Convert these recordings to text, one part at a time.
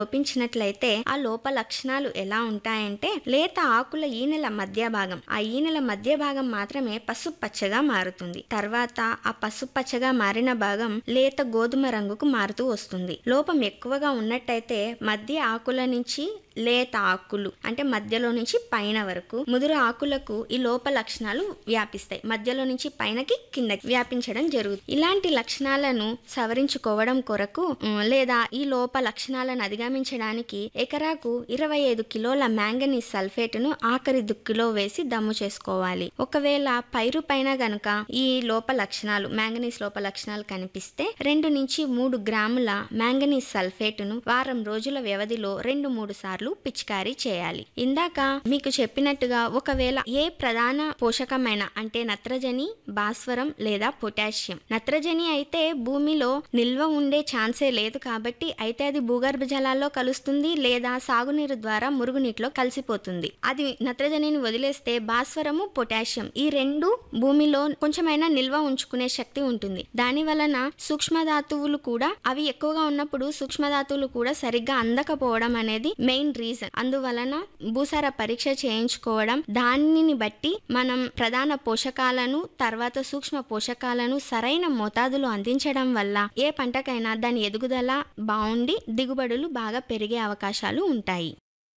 లోపించినట్లయితే ఆ లోప లక్షణాలు ఎలా ఉంటాయంటే లేత ఆకుల ఈనెల మధ్య భాగం ఆ ఈనెల మధ్య భాగం మాత్రమే పసుపు పచ్చగా మారుతుంది తర్వాత ఆ పసుపు పచ్చగా మారిన భాగం లేత గోధుమ రంగుకు మారుతూ వస్తుంది లోపం ఎక్కువగా ఉన్నట్టయితే మధ్య ఆకుల నుంచి లేత ఆకులు అంటే మధ్యలో నుంచి పైన వరకు ముదురు ఆకులకు ఈ లోప లక్షణాలు వ్యాపిస్తాయి మధ్యలో నుంచి పైనకి కిందకి వ్యాపించడం జరుగుతుంది ఇలాంటి లక్షణాలను సవరించుకోవడం కొరకు ఉమ్, లేదా ఈ లోప లక్షణాలను అధిగమించడానికి ఎకరాకు ఇరవై ఐదు కిలోల మ్యాంగనీస్ సల్ఫేట్ను ఆఖరి దుక్కిలో వేసి దమ్ము చేసుకోవాలి ఒకవేళ పైరు పైన గనుక ఈ లోప లక్షణాలు మ్యాంగనీస్ లోప లక్షణాలు కనిపిస్తే రెండు నుంచి మూడు గ్రాముల మ్యాంగనీస్ సల్ఫేట్ను వారం రోజుల వ్యవధిలో రెండు మూడు సార్లు పిచికారీ చేయాలి ఇందాక మీకు చెప్పినట్టుగా ఒకవేళ ఏ ప్రధాన పోషకమైన అంటే నత్రజని భాస్వరం లేదా పొటాషియం నత్రజని అయితే భూమిలో నిల్వ ఉండే ఛాన్సే లేదు కాబట్టి అయితే అది భూగర్భ జలాల్లో కలుస్తుంది లేదా సాగునీరు ద్వారా మురుగునీటిలో కలిసిపోతుంది అది నత్రజనిని వదిలేస్తే భాస్వరము పొటాషియం ఈ రెండు భూమిలో కొంచెమైనా నిల్వ ఉంచుకునే శక్తి ఉంటుంది దాని వలన సూక్ష్మధాతువులు కూడా అవి ఎక్కువగా ఉన్నప్పుడు సూక్ష్మధాతువులు కూడా సరిగ్గా అందకపోవడం అనేది మెయిన్ రీజన్ అందువలన భూసార పరీక్ష చేయించుకోవడం దానిని బట్టి మనం ప్రధాన పోషకాలను తర్వాత సూక్ష్మ పోషకాలను సరైన మోతాదులో అందించడం వల్ల ఏ పంటకైనా దాని ఎదుగుదల బాగుండి దిగుబడులు బాగా పెరిగే అవకాశాలు ఉంటాయి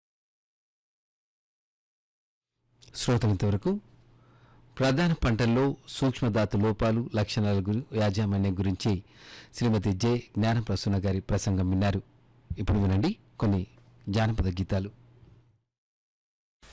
శ్రోతలంతవరకు ప్రధాన పంటల్లో సూక్ష్మధాతు లోపాలు లక్షణాల గురి యాజమాన్యం గురించి శ్రీమతి జె జ్ఞానప్రసన్న గారి ప్రసంగం విన్నారు ఇప్పుడు వినండి కొన్ని జానపద గీతాలు